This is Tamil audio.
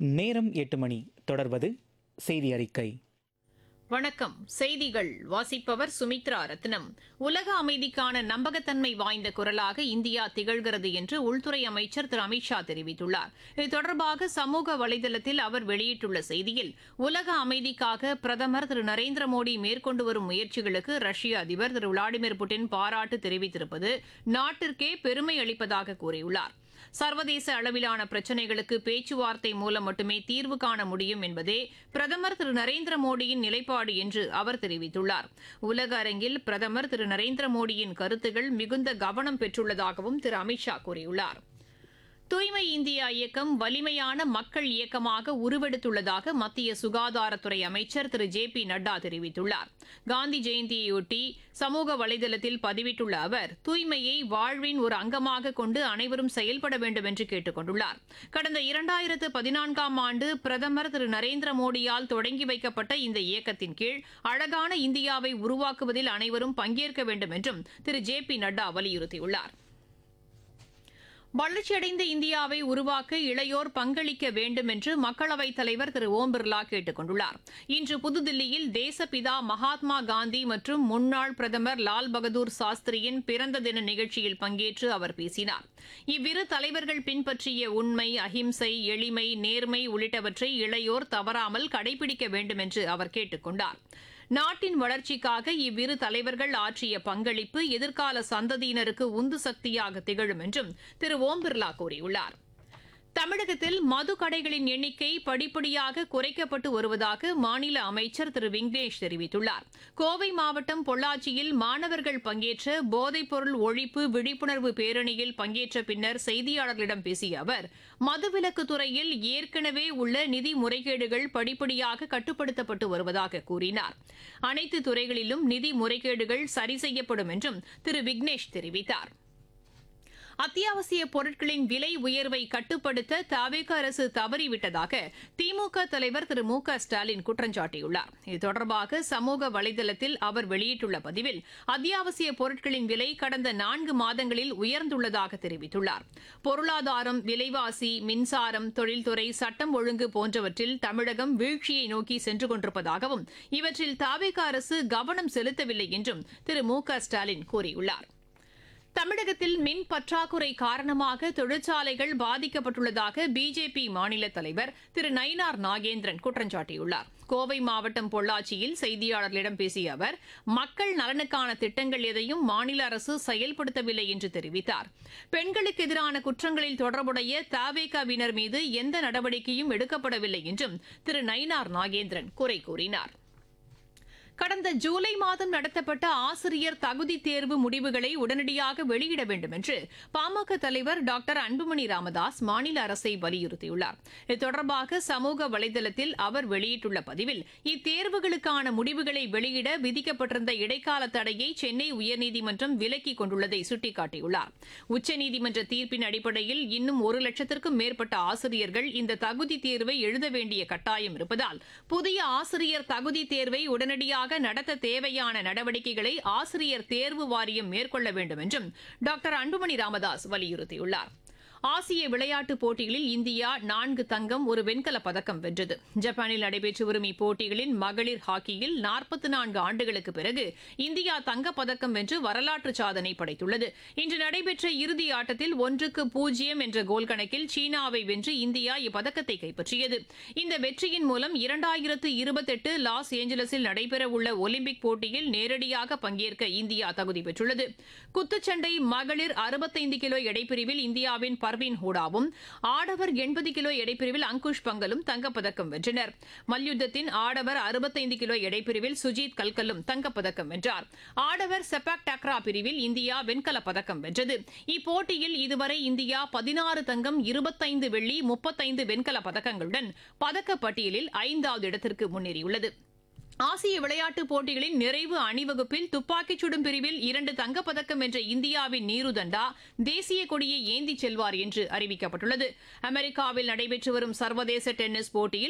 நேரம் எட்டு மணி தொடர்வது செய்தி அறிக்கை வணக்கம் செய்திகள் வாசிப்பவர் சுமித்ரா ரத்னம் உலக அமைதிக்கான நம்பகத்தன்மை வாய்ந்த குரலாக இந்தியா திகழ்கிறது என்று உள்துறை அமைச்சர் திரு அமித்ஷா தெரிவித்துள்ளார் இது தொடர்பாக சமூக வலைதளத்தில் அவர் வெளியிட்டுள்ள செய்தியில் உலக அமைதிக்காக பிரதமர் திரு நரேந்திர மோடி மேற்கொண்டு வரும் முயற்சிகளுக்கு ரஷ்ய அதிபர் திரு விளாடிமிர் புட்டின் பாராட்டு தெரிவித்திருப்பது நாட்டிற்கே பெருமை அளிப்பதாக கூறியுள்ளார் சர்வதேச அளவிலான பிரச்சினைகளுக்கு பேச்சுவார்த்தை மூலம் மட்டுமே தீர்வு காண முடியும் என்பதே பிரதமர் திரு நரேந்திர மோடியின் நிலைப்பாடு என்று அவர் தெரிவித்துள்ளார் உலக அரங்கில் பிரதமர் திரு நரேந்திர மோடியின் கருத்துகள் மிகுந்த கவனம் பெற்றுள்ளதாகவும் திரு அமித்ஷா கூறியுள்ளார் தூய்மை இந்தியா இயக்கம் வலிமையான மக்கள் இயக்கமாக உருவெடுத்துள்ளதாக மத்திய சுகாதாரத்துறை அமைச்சர் திரு ஜே பி நட்டா தெரிவித்துள்ளார் காந்தி ஜெயந்தியையொட்டி சமூக வலைதளத்தில் பதிவிட்டுள்ள அவர் தூய்மையை வாழ்வின் ஒரு அங்கமாக கொண்டு அனைவரும் செயல்பட வேண்டும் என்று கேட்டுக் கொண்டுள்ளார் கடந்த இரண்டாயிரத்து பதினான்காம் ஆண்டு பிரதமர் திரு நரேந்திர மோடியால் தொடங்கி வைக்கப்பட்ட இந்த இயக்கத்தின் கீழ் அழகான இந்தியாவை உருவாக்குவதில் அனைவரும் பங்கேற்க வேண்டும் என்றும் திரு ஜே பி நட்டா வலியுறுத்தியுள்ளார் வளர்ச்சியடைந்த இந்தியாவை உருவாக்க இளையோர் பங்களிக்க வேண்டும் என்று மக்களவைத் தலைவர் திரு ஓம் பிர்லா கேட்டுக் கொண்டுள்ளார் இன்று புதுதில்லியில் தேசப்பிதா மகாத்மா காந்தி மற்றும் முன்னாள் பிரதமர் லால் பகதூர் சாஸ்திரியின் பிறந்த தின நிகழ்ச்சியில் பங்கேற்று அவர் பேசினார் இவ்விரு தலைவர்கள் பின்பற்றிய உண்மை அஹிம்சை எளிமை நேர்மை உள்ளிட்டவற்றை இளையோர் தவறாமல் கடைபிடிக்க வேண்டும் என்று அவர் கேட்டுக் கொண்டார் நாட்டின் வளர்ச்சிக்காக இவ்விரு தலைவர்கள் ஆற்றிய பங்களிப்பு எதிர்கால சந்ததியினருக்கு உந்து சக்தியாக திகழும் என்றும் திரு ஓம் பிர்லா கூறியுள்ளார் தமிழகத்தில் மது கடைகளின் எண்ணிக்கை படிப்படியாக குறைக்கப்பட்டு வருவதாக மாநில அமைச்சர் திரு விக்னேஷ் தெரிவித்துள்ளார் கோவை மாவட்டம் பொள்ளாச்சியில் மாணவர்கள் பங்கேற்ற போதைப்பொருள் ஒழிப்பு விழிப்புணர்வு பேரணியில் பங்கேற்ற பின்னர் செய்தியாளர்களிடம் பேசிய அவர் மதுவிலக்கு துறையில் ஏற்கனவே உள்ள நிதி முறைகேடுகள் படிப்படியாக கட்டுப்படுத்தப்பட்டு வருவதாக கூறினார் அனைத்து துறைகளிலும் நிதி முறைகேடுகள் சரி செய்யப்படும் என்றும் திரு விக்னேஷ் தெரிவித்தார் அத்தியாவசிய பொருட்களின் விலை உயர்வை கட்டுப்படுத்த தவேக அரசு தவறிவிட்டதாக திமுக தலைவர் திரு மு க ஸ்டாலின் குற்றம் சாட்டியுள்ளார் இது தொடர்பாக சமூக வலைதளத்தில் அவர் வெளியிட்டுள்ள பதிவில் அத்தியாவசிய பொருட்களின் விலை கடந்த நான்கு மாதங்களில் உயர்ந்துள்ளதாக தெரிவித்துள்ளார் பொருளாதாரம் விலைவாசி மின்சாரம் தொழில்துறை சட்டம் ஒழுங்கு போன்றவற்றில் தமிழகம் வீழ்ச்சியை நோக்கி சென்று கொண்டிருப்பதாகவும் இவற்றில் தாவேக அரசு கவனம் செலுத்தவில்லை என்றும் திரு மு க ஸ்டாலின் கூறியுள்ளார் தமிழகத்தில் மின் பற்றாக்குறை காரணமாக தொழிற்சாலைகள் பாதிக்கப்பட்டுள்ளதாக பிஜேபி மாநில தலைவர் திரு நயினார் நாகேந்திரன் குற்றம் சாட்டியுள்ளார் கோவை மாவட்டம் பொள்ளாச்சியில் செய்தியாளர்களிடம் பேசிய அவர் மக்கள் நலனுக்கான திட்டங்கள் எதையும் மாநில அரசு செயல்படுத்தவில்லை என்று தெரிவித்தார் பெண்களுக்கு எதிரான குற்றங்களில் தொடர்புடைய தாவேகாவினர் மீது எந்த நடவடிக்கையும் எடுக்கப்படவில்லை என்றும் திரு நயினார் நாகேந்திரன் குறை கூறினார் கடந்த ஜூலை மாதம் நடத்தப்பட்ட ஆசிரியர் தகுதி தேர்வு முடிவுகளை உடனடியாக வெளியிட வேண்டும் என்று பாமக தலைவர் டாக்டர் அன்புமணி ராமதாஸ் மாநில அரசை வலியுறுத்தியுள்ளார் இது தொடர்பாக சமூக வலைதளத்தில் அவர் வெளியிட்டுள்ள பதிவில் இத்தேர்வுகளுக்கான முடிவுகளை வெளியிட விதிக்கப்பட்டிருந்த இடைக்கால தடையை சென்னை உயர்நீதிமன்றம் விலக்கிக் கொண்டுள்ளதை சுட்டிக்காட்டியுள்ளார் உச்சநீதிமன்ற தீர்ப்பின் அடிப்படையில் இன்னும் ஒரு லட்சத்திற்கும் மேற்பட்ட ஆசிரியர்கள் இந்த தகுதி தேர்வை எழுத வேண்டிய கட்டாயம் இருப்பதால் புதிய ஆசிரியர் தகுதி தேர்வை உடனடியாக நடத்த தேவையான நடவடிக்கைகளை ஆசிரியர் தேர்வு வாரியம் மேற்கொள்ள வேண்டும் என்றும் டாக்டர் அன்புமணி ராமதாஸ் வலியுறுத்தியுள்ளார் ஆசிய விளையாட்டுப் போட்டிகளில் இந்தியா நான்கு தங்கம் ஒரு வெண்கலப் பதக்கம் வென்றது ஜப்பானில் நடைபெற்று வரும் இப்போட்டிகளின் மகளிர் ஹாக்கியில் நாற்பத்தி நான்கு ஆண்டுகளுக்கு பிறகு இந்தியா தங்கப்பதக்கம் வென்று வரலாற்று சாதனை படைத்துள்ளது இன்று நடைபெற்ற இறுதி ஆட்டத்தில் ஒன்றுக்கு பூஜ்ஜியம் என்ற கோல் கணக்கில் சீனாவை வென்று இந்தியா இப்பதக்கத்தை கைப்பற்றியது இந்த வெற்றியின் மூலம் இரண்டாயிரத்து இருபத்தெட்டு லாஸ் ஏஞ்சலஸில் நடைபெறவுள்ள ஒலிம்பிக் போட்டியில் நேரடியாக பங்கேற்க இந்தியா தகுதி பெற்றுள்ளது குத்துச்சண்டை மகளிர் அறுபத்தைந்து கிலோ எடைப்பிரிவில் இந்தியாவின் பர்வீன் ஹூடாவும் ஆடவர் எண்பது கிலோ எடைப்பிரிவில் அங்குஷ் பங்கலும் தங்கப்பதக்கம் வென்றனர் மல்யுத்தத்தின் ஆடவர் அறுபத்தைந்து கிலோ எடைப்பிரிவில் சுஜித் கல்கலும் தங்கப்பதக்கம் வென்றார் ஆடவர் செப்பாக் டக்ரா பிரிவில் இந்தியா வெண்கலப் பதக்கம் வென்றது இப்போட்டியில் இதுவரை இந்தியா பதினாறு தங்கம் இருபத்தைந்து வெள்ளி முப்பத்தைந்து வெண்கலப் பதக்கங்களுடன் பதக்கப்பட்டியலில் ஐந்தாவது இடத்திற்கு முன்னேறியுள்ளது ஆசிய விளையாட்டுப் போட்டிகளின் நிறைவு அணிவகுப்பில் துப்பாக்கிச் சுடும் பிரிவில் இரண்டு தங்கப்பதக்கம் வென்ற இந்தியாவின் நீருதண்டா தேசிய கொடியை ஏந்திச் செல்வார் என்று அறிவிக்கப்பட்டுள்ளது அமெரிக்காவில் நடைபெற்று வரும் சர்வதேச டென்னிஸ் போட்டியில்